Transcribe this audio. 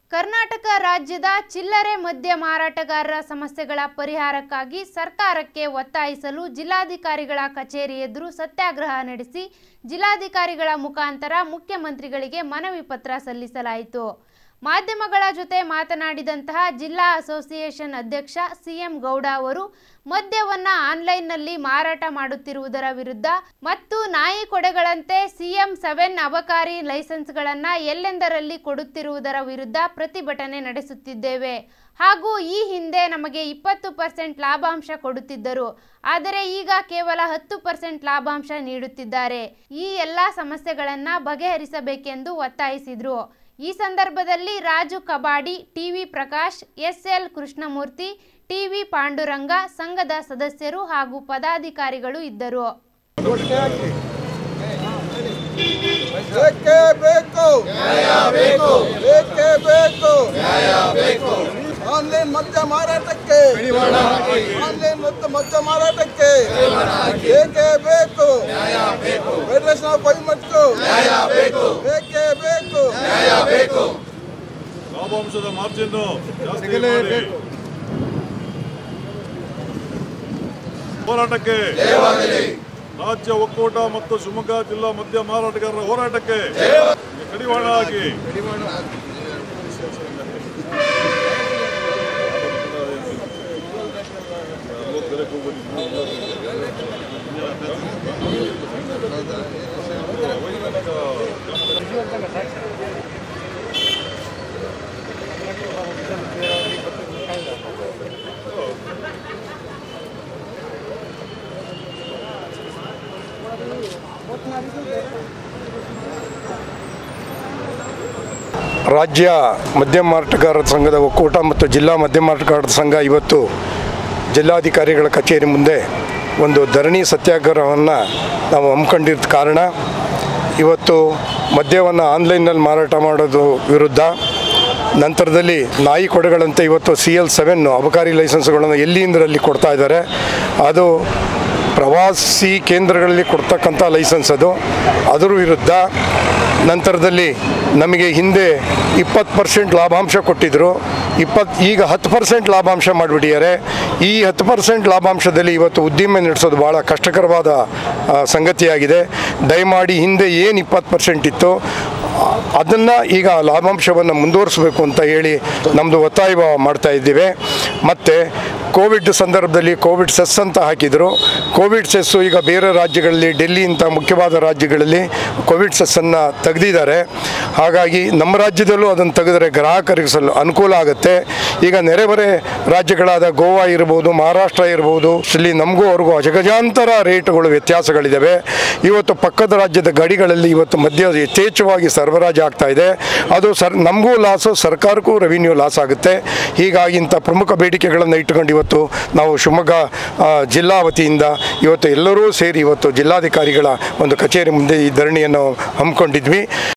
ಕರ್ನಾಟಕ ರಾಜ್ಯದ ಚಿಲ್ಲರೆ ಮದ್ಯ ಮಾರಾಟಗಾರರ ಸಮಸ್ಯೆಗಳ ಪರಿಹಾರಕ್ಕಾಗಿ ಸರ್ಕಾರಕ್ಕೆ ಒತ್ತಾಯಿಸಲು ಜಿಲ್ಲಾಧಿಕಾರಿಗಳ ಕಚೇರಿ ಎದುರು ಸತ್ಯಾಗ್ರಹ ನಡೆಸಿ ಜಿಲ್ಲಾಧಿಕಾರಿಗಳ ಮುಖಾಂತರ ಮುಖ್ಯಮಂತ್ರಿಗಳಿಗೆ ಮನವಿ ಪತ್ರ ಸಲ್ಲಿಸಲಾಯಿತು ಮಾಧ್ಯಮಗಳ ಜೊತೆ ಮಾತನಾಡಿದಂತಹ ಜಿಲ್ಲಾ ಅಸೋಸಿಯೇಷನ್ ಅಧ್ಯಕ್ಷ ಸಿಎಂ ಗೌಡ ಅವರು ಮದ್ಯವನ್ನ ಆನ್ಲೈನ್ನಲ್ಲಿ ಮಾರಾಟ ಮಾಡುತ್ತಿರುವುದರ ವಿರುದ್ಧ ಮತ್ತು ನಾಯಿ ಕೊಡೆಗಳಂತೆ ಸಿಎಂ ಸೆವೆನ್ ಅಬಕಾರಿ ಲೈಸೆನ್ಸ್ಗಳನ್ನು ಎಲ್ಲೆಂದರಲ್ಲಿ ಕೊಡುತ್ತಿರುವುದರ ವಿರುದ್ಧ ಪ್ರತಿಭಟನೆ ನಡೆಸುತ್ತಿದ್ದೇವೆ ಹಾಗೂ ಈ ಹಿಂದೆ ನಮಗೆ ಇಪ್ಪತ್ತು ಪರ್ಸೆಂಟ್ ಲಾಭಾಂಶ ಕೊಡುತ್ತಿದ್ದರು ಆದರೆ ಈಗ ಕೇವಲ ಹತ್ತು ಪರ್ಸೆಂಟ್ ಲಾಭಾಂಶ ನೀಡುತ್ತಿದ್ದಾರೆ ಈ ಎಲ್ಲ ಸಮಸ್ಯೆಗಳನ್ನು ಬಗೆಹರಿಸಬೇಕೆಂದು ಒತ್ತಾಯಿಸಿದರು ಈ ಸಂದರ್ಭದಲ್ಲಿ Raju Kabadi TV Prakash SL Krishnamurthy TV Panduranga ಸಂಘದ ಸದಸ್ಯರು ಹಾಗೂ ಪದಾಧಿಕಾರಿಗಳು ಇದ್ದರು ಬೇಕೇ ಬೇಕು ಬೇಕೇ ಬೇಕು ಆನ್ಲೈನ್ ಮದ್ಯ ಮಾರಾಟಕ್ಕೆ ಆನ್ಲೈನ್ ಮತ್ತು ಮದ್ಯ ಮಾರಾಟಕ್ಕೆ ಬೇಕೇ ಬೇಕು ಫೆಡರೇಷನ್ ಆಫ್ ಮತ್ತು ಬೇಕೇ ಬೇಕು ಲಾಭಾಂಶದ ಮಾರ್ಜಿನ್ ಜಾಸ್ತಿ ಮಾಡಿ ಹೋರಾಟಕ್ಕೆ ರಾಜ್ಯ ಒಕ್ಕೂಟ ಮತ್ತು ಶಿವಮೊಗ್ಗ ಜಿಲ್ಲಾ ಮದ್ಯ ಮಾರಾಟಗಾರರ ಹೋರಾಟಕ್ಕೆ ಕಡಿವಾಣ ಹಾಕಿ ರಾಜ್ಯ ಮದ್ಯ ಮಾರಾಟಗಾರರ ಸಂಘದ ಒಕ್ಕೂಟ ಮತ್ತು ಜಿಲ್ಲಾ ಮದ್ಯ ಮಾರಾಟಗಾರರ ಸಂಘ ಇವತ್ತು ಜಿಲ್ಲಾಧಿಕಾರಿಗಳ ಕಚೇರಿ ಮುಂದೆ ಒಂದು ಧರಣಿ ಸತ್ಯಾಗ್ರಹವನ್ನು ನಾವು ಹಮ್ಮಿಕೊಂಡಿದ್ದ ಕಾರಣ ಇವತ್ತು ಮದ್ಯವನ್ನು ಆನ್ಲೈನ್ನಲ್ಲಿ ಮಾರಾಟ ಮಾಡೋದು ವಿರುದ್ಧ ನಂತರದಲ್ಲಿ ನಾಯಿ ಕೊಡೆಗಳಂತೆ ಇವತ್ತು ಸಿ ಎಲ್ ಸೆವೆನ್ ಅಬಕಾರಿ ಲೈಸೆನ್ಸ್ಗಳನ್ನು ಎಲ್ಲಿಂದರಲ್ಲಿ ಕೊಡ್ತಾ ಇದ್ದಾರೆ ಅದು ಪ್ರವಾಸಿ ಕೇಂದ್ರಗಳಲ್ಲಿ ಕೊಡ್ತಕ್ಕಂಥ ಲೈಸೆನ್ಸ್ ಅದು ಅದರ ವಿರುದ್ಧ ನಂತರದಲ್ಲಿ ನಮಗೆ ಹಿಂದೆ ಇಪ್ಪತ್ತು ಪರ್ಸೆಂಟ್ ಲಾಭಾಂಶ ಕೊಟ್ಟಿದ್ದರು ಇಪ್ಪತ್ತು ಈಗ ಹತ್ತು ಪರ್ಸೆಂಟ್ ಲಾಭಾಂಶ ಮಾಡಿಬಿಟ್ಟಿದ್ದಾರೆ ಈ ಹತ್ತು ಪರ್ಸೆಂಟ್ ಲಾಭಾಂಶದಲ್ಲಿ ಇವತ್ತು ಉದ್ದಿಮೆ ನಡೆಸೋದು ಭಾಳ ಕಷ್ಟಕರವಾದ ಆ, ಸಂಗತಿಯಾಗಿದೆ ದಯಮಾಡಿ ಹಿಂದೆ ಏನು ಇಪ್ಪತ್ತು ಪರ್ಸೆಂಟ್ ಇತ್ತು ಅದನ್ನು ಈಗ ಲಾಭಾಂಶವನ್ನು ಮುಂದುವರಿಸಬೇಕು ಅಂತ ಹೇಳಿ ನಮ್ಮದು ಒತ್ತಾಯ ಮಾಡ್ತಾ ಇದ್ದೀವಿ ಮತ್ತು ಕೋವಿಡ್ ಸಂದರ್ಭದಲ್ಲಿ ಕೋವಿಡ್ ಸೆಸ್ ಅಂತ ಹಾಕಿದರು ಕೋವಿಡ್ ಸೆಸ್ಸು ಈಗ ಬೇರೆ ರಾಜ್ಯಗಳಲ್ಲಿ ಡೆಲ್ಲಿ ಇಂಥ ಮುಖ್ಯವಾದ ರಾಜ್ಯಗಳಲ್ಲಿ ಕೋವಿಡ್ ಸೆಸ್ಸನ್ನು ತೆಗೆದಿದ್ದಾರೆ ಹಾಗಾಗಿ ನಮ್ಮ ರಾಜ್ಯದಲ್ಲೂ ಅದನ್ನು ತೆಗೆದರೆ ಗ್ರಾಹಕರಿಗೆ ಸ್ವಲ್ಪ ಅನುಕೂಲ ಆಗುತ್ತೆ ಈಗ ನೆರೆಹೊರೆ ರಾಜ್ಯಗಳಾದ ಗೋವಾ ಇರ್ಬೋದು ಮಹಾರಾಷ್ಟ್ರ ಇರ್ಬೋದು ಇಲ್ಲಿ ನಮಗೂ ಅವ್ರಿಗೂ ಅಜಗಜಾಂತರ ರೇಟ್ಗಳು ವ್ಯತ್ಯಾಸಗಳಿದ್ದಾವೆ ಇವತ್ತು ಪಕ್ಕದ ರಾಜ್ಯದ ಗಡಿಗಳಲ್ಲಿ ಇವತ್ತು ಮದ್ಯ ಯಥೇಚ್ಛವಾಗಿ ಸರಬರಾಜು ಆಗ್ತಾ ಇದೆ ಅದು ಸರ್ ನಮಗೂ ಲಾಸು ಸರ್ಕಾರಕ್ಕೂ ರೆವಿನ್ಯೂ ಲಾಸ್ ಆಗುತ್ತೆ ಹೀಗಾಗಿ ಇಂಥ ಪ್ರಮುಖ ಬೇಡಿಕೆಗಳನ್ನು ಇಟ್ಟುಕೊಂಡು ಇವತ್ತು ನಾವು ಶಿವಮೊಗ್ಗ ಆ, ಜಿಲ್ಲಾ ವತಿಯಿಂದ ಇವತ್ತು ಎಲ್ಲರೂ ಸೇರಿ ಇವತ್ತು ಜಿಲ್ಲಾಧಿಕಾರಿಗಳ ಒಂದು ಕಚೇರಿ ಮುಂದೆ ಈ ಧರಣಿಯನ್ನು ಹಮ್ಮಿಕೊಂಡಿದ್ವಿ